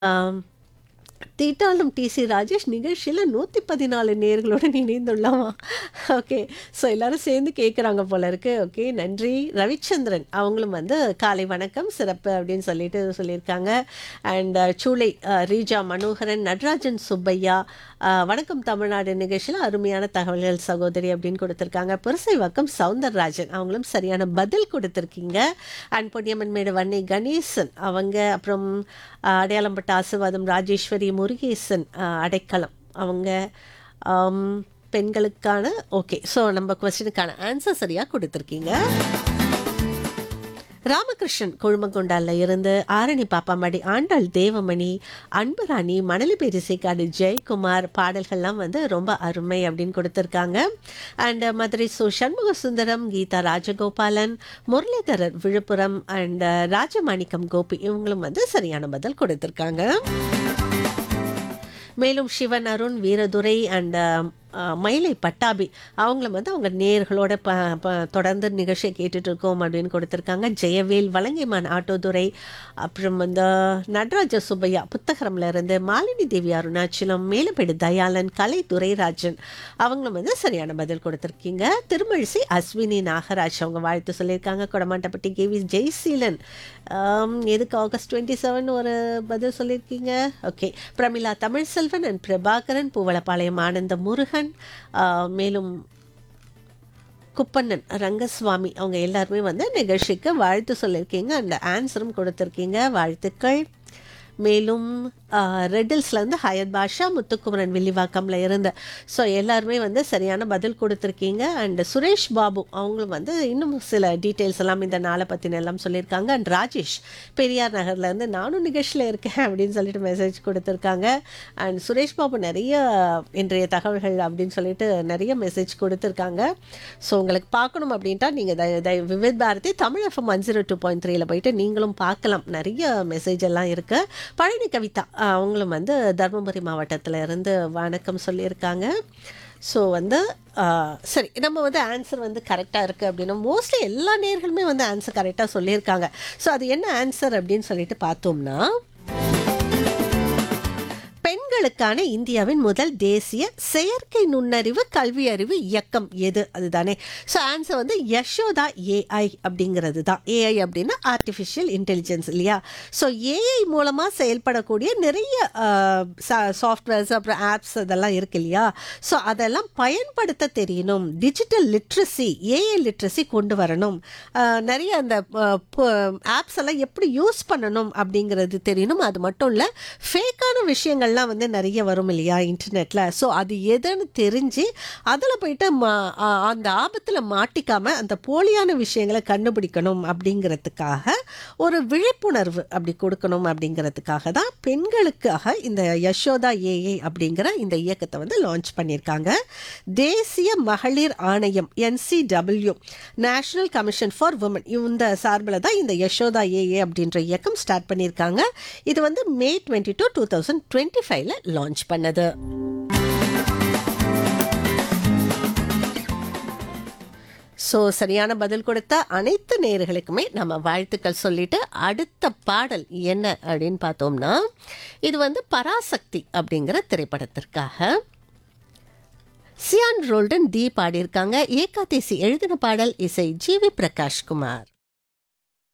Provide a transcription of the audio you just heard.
ஆம். தீட்டாளம் டிசி ராஜேஷ் நிகழ்ச்சியில் நூற்றி பதினாலு நேர்களுடன் இணைந்துள்ளாமா ஓகே ஸோ எல்லாரும் சேர்ந்து கேட்குறாங்க போல இருக்கு ஓகே நன்றி ரவிச்சந்திரன் அவங்களும் வந்து காலை வணக்கம் சிறப்பு அப்படின்னு சொல்லிட்டு சொல்லியிருக்காங்க அண்ட் சூளை அஹ், ரீஜா மனோகரன் நடராஜன் சுப்பையா அஹ், வணக்கம் தமிழ்நாடு நிகழ்ச்சியில் அருமையான தகவல்கள் சகோதரி அப்படின்னு கொடுத்துருக்காங்க புரசைவாக்கம் சவுந்தரராஜன் அவங்களும் சரியான பதில் கொடுத்துருக்கீங்க அண்ட் பொன்னியம்மன் மேடு வன்னை கணேசன் அவங்க அப்புறம் அஹ், அடையாளம்பட்ட ஆசிர்வாதம் ராஜேஸ்வரி முருகேசன் அஹ், அடைக்கலம் அவங்க ஆம், பெண்களுக்கான ஓகே ஸோ நம்ம கொஸ்டினுக்கான ஆன்சர் சரியாக கொடுத்துருக்கீங்க ராமகிருஷ்ணன் கொழுமங்கொண்டால இருந்து ஆரணி பாப்பாமாடி ஆண்டாள் தேவமணி அன்புராணி மணலி பெரிசைக்காடு ஜெயக்குமார் பாடல்கள்லாம் வந்து ரொம்ப அருமை அப்படின்னு கொடுத்துருக்காங்க அண்ட் மதுரை சு சண்முக சுந்தரம் கீதா ராஜகோபாலன் முரளிதரர் விழுப்புரம் அண்ட் ராஜமாணிக்கம் கோபி இவங்களும் வந்து சரியான பதில் கொடுத்துருக்காங்க மேலும் சிவன் அருண் வீரதுரை அண்ட் மயிலை பட்டாபி அவங்களும் வந்து அவங்க நேர்களோட ப ப தொடர்ந்து நிகழ்ச்சியை கேட்டுட்டு இருக்கோம் அப்படின்னு கொடுத்துருக்காங்க ஜெயவேல் வலங்கைமான் ஆட்டோதுரை அப்புறம் வந்து நடராஜ சுப்பையா புத்தகரம்ல இருந்து மாலினி தேவி அருணாச்சலம் மேலப்பேடு தயாளன் கலை துரைராஜன் அவங்களும் வந்து சரியான பதில் கொடுத்துருக்கீங்க திருமழிசை அஸ்வினி நாகராஜ் அவங்க வாழ்த்து சொல்லியிருக்காங்க கொடமாட்டப்பட்டி கேவி ஜெய்சீலன் ஆம், எதுக்கு ஆகஸ்ட் டுவெண்ட்டி செவன் ஒரு பதில் சொல்லியிருக்கீங்க ஓகே பிரமிளா தமிழ்செல்வன் அண்ட் பிரபாகரன் பூவளப்பாளையம் ஆனந்த முருகன் ஆ, மேலும் குப்பண்ணன் ரங்கசுவாமி அவங்க எல்லாருமே வந்து நிகழ்ச்சிக்கு வாழ்த்து சொல்லியிருக்கீங்க அந்த ஆன்சரும் கொடுத்துருக்கீங்க வாழ்த்துக்கள் மேலும் ரெட்டில்ஸ்லேருந்து ஹயத் பாஷா முத்துக்குமரன் வில்லிவாக்கம்ல இருந்து ஸோ எல்லாருமே வந்து சரியான பதில் கொடுத்துருக்கீங்க அண்ட் சுரேஷ் பாபு அவங்களும் வந்து இன்னும் சில டீட்டெயில்ஸ் எல்லாம் இந்த நாளை பற்றின எல்லாம் சொல்லியிருக்காங்க அண்ட் ராஜேஷ் பெரியார் நகர்லேருந்து நானும் நிகழ்ச்சியில் இருக்கேன் அப்படின்னு சொல்லிட்டு மெசேஜ் கொடுத்துருக்காங்க அண்ட் சுரேஷ் பாபு நிறைய இன்றைய தகவல்கள் அப்படின்னு சொல்லிட்டு நிறைய மெசேஜ் கொடுத்துருக்காங்க ஸோ உங்களுக்கு பார்க்கணும் அப்படின்ட்டா நீங்கள் Vividh Bharati Tamil FM one zero two point த்ரீல போயிட்டு நீங்களும் பார்க்கலாம் நிறைய மெசேஜ் எல்லாம் இருக்குது பழனி கவிதா அஹ் அவங்களும் வந்து தருமபுரி மாவட்டத்தில் இருந்து வணக்கம் சொல்லியிருக்காங்க ஸோ வந்து அஹ், சரி நம்ம வந்து ஆன்சர் வந்து கரெக்டாக இருக்குது அப்படின்னா மோஸ்ட்லி எல்லா நேர்களுமே வந்து ஆன்சர் கரெக்டாக சொல்லியிருக்காங்க ஸோ அது என்ன ஆன்சர் அப்படின்னு சொல்லிட்டு பார்த்தோம்னா பெண்களுக்கான இந்தியாவின் முதல் தேசிய செயற்கை நுண்ணறிவு கல்வி அறிவு இயக்கம் எது அதுதானே ஸோ ஆன்சர் வந்து யஷோதா ஏஐ அப்படிங்கிறது தான் ஏஐ அப்படின்னா ஆர்டிஃபிஷியல் இன்டெலிஜென்ஸ் இல்லையா ஸோ ஏஐ மூலமாக செயல்படக்கூடிய நிறைய சாஃப்ட்வேர்ஸ் அப்புறம் ஆப்ஸ் அதெல்லாம் இருக்கு இல்லையா ஸோ அதெல்லாம் பயன்படுத்த தெரியணும் டிஜிட்டல் லிட்ரஸி ஏஐ லிட்ரஸி கொண்டு வரணும் அஹ், நிறைய அந்த ஆப்ஸ் எல்லாம் எப்படி யூஸ் பண்ணணும் அப்படிங்கிறது தெரியணும் அது மட்டும் இல்லை ஃபேக்கான விஷயங்கள்லாம் வந்து நிறைய வரும் இல்லையா இன்டர்நெட்டில் ஸோ அது எதுன்னு தெரிஞ்சு அதில் போயிட்டு மா ஆ- அந்த ஆபத்தில் மாட்டிக்காம அந்த போலியான விஷயங்களை கண்டுபிடிக்கணும் அப்படிங்கிறதுக்காக ஒரு விழிப்புணர்வு அப்படி கொடுக்கணும் அப்படிங்கிறதுக்காக தான் பெண்களுக்காக இந்த யசோதா ஏஏ அப்படிங்கிற இந்த இயக்கத்தை வந்து லான்ச் பண்ணியிருக்காங்க தேசிய மகளிர் ஆணையம் NCW national commission for women இந்த சார்பில் தான் இந்த யசோதா ஏஏ அப்படின்ற இயக்கம் ஸ்டார்ட் பண்ணியிருக்காங்க இது வந்து May twenty two two thousand twenty ஃபைவ்ல லான்ச் பண்ணது ஸோ சரியான பதில் கொடுத்த அனைத்து நேயர்களுக்குமே நம்ம வாழ்த்துக்கள் சொல்லிட்டு அடுத்த பாடல் என்ன அப்படின்னு பார்த்தோம்னா இது வந்து பராசக்தி அப்படிங்கிற திரைப்படத்திற்காக சியான் ரோல்டன் தி பாடியிருக்காங்க ஏகாதேசி எழுதின பாடல் இசை ஜி வி பிரகாஷ்குமார்